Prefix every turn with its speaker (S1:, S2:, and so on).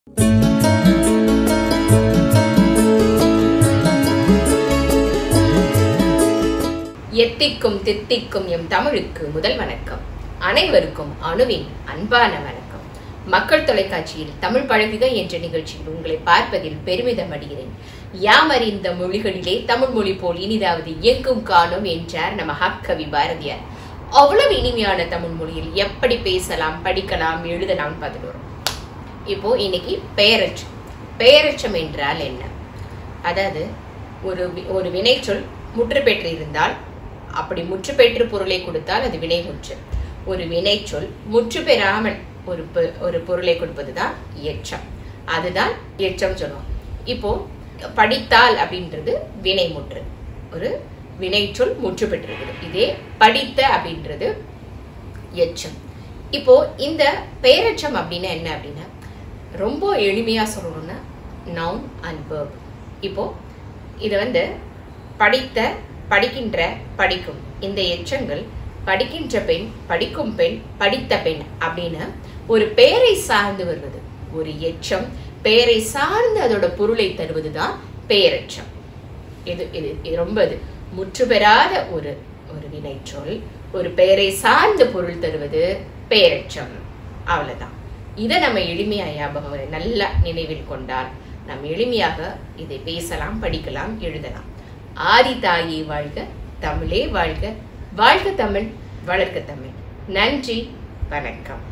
S1: எத்திக்கும் தித்திக்கும் எம் தமிழுக்கு முதல் வணக்கம் அனைவருக்கும் அணுவின் அன்பான வணக்கம் மக்கள் தொலைக்காட்சியில் தமிழ் பழகுக என்ற நிகழ்ச்சியில் உங்களை பார்ப்பதில் பெருமிதம் அடைகிறேன் யாமறிந்த மொழிகளிலே தமிழ் மொழி போல் இனிதாவது எங்கும் காணும் என்றார் நம்ம ஹக்கவி பாரதியார் அவ்வளவு இனிமையான தமிழ் மொழியில் எப்படி பேசலாம் படிக்கலாம் எழுதலாம் பார்த்துட்டு வரோம் இப்போ இன்னைக்கு பெயரச்சம் பெயரச்சம் என்றால் என்ன அதாவது ஒரு வி- ஒரு வினைச்சொல் முற்று பெற்றிருந்தால் அப்படி முற்று பெற்று பொருளை கொடுத்தால் அது வினைமுற்று ஒரு வினைச்சொல் முற்று பெறாமல் ஒரு பொ- ஒரு பொருளை கொடுப்பதுதான் எச்சம் அதுதான் எச்சம் சொல்லுவோம் இப்போ படித்தால் அப்படின்றது வினைமுற்று ஒரு வினைச்சொல் முற்று பெற்றிருக்குது இதே படித்த அப்படின்றது எச்சம் இப்போ இந்த பெயரெச்சம் அப்படின்னா என்ன அப்படின்னா ரொம்ப எளிமையா சொல்லணும்னா நவுன் அண்ட் verb இப்போ இது வந்து படித்த படிக்கின்ற படிக்கும் இந்த எச்சங்கள் படிக்கின்ற பெண் படிக்கும் பெண் படித்த பெண் அப்படின்னு ஒரு பெயரை சார்ந்து வருவது ஒரு எச்சம் பெயரை சார்ந்து அதோட பொருளை தருவதுதான் பெயரெச்சம் இது இது இது ரொம்ப இது முற்று பெறாத ஒரு ஒரு வினைச்சொல் ஒரு பெயரை சார்ந்த பொருள் தருவது பெயரெச்சம் அவ்வளவுதான் இதை நம்ம எளிமையா ஞாபகம் வர- நல்லா நினைவில் கொண்டால் நாம் எளிமையாக இதை பேசலாம் படிக்கலாம் எழுதலாம் ஆதி தாயே வாழ்க தமிழே வாழ்க வாழ்க தமிழ் வளர்க்க தமிழ் நன்றி வணக்கம்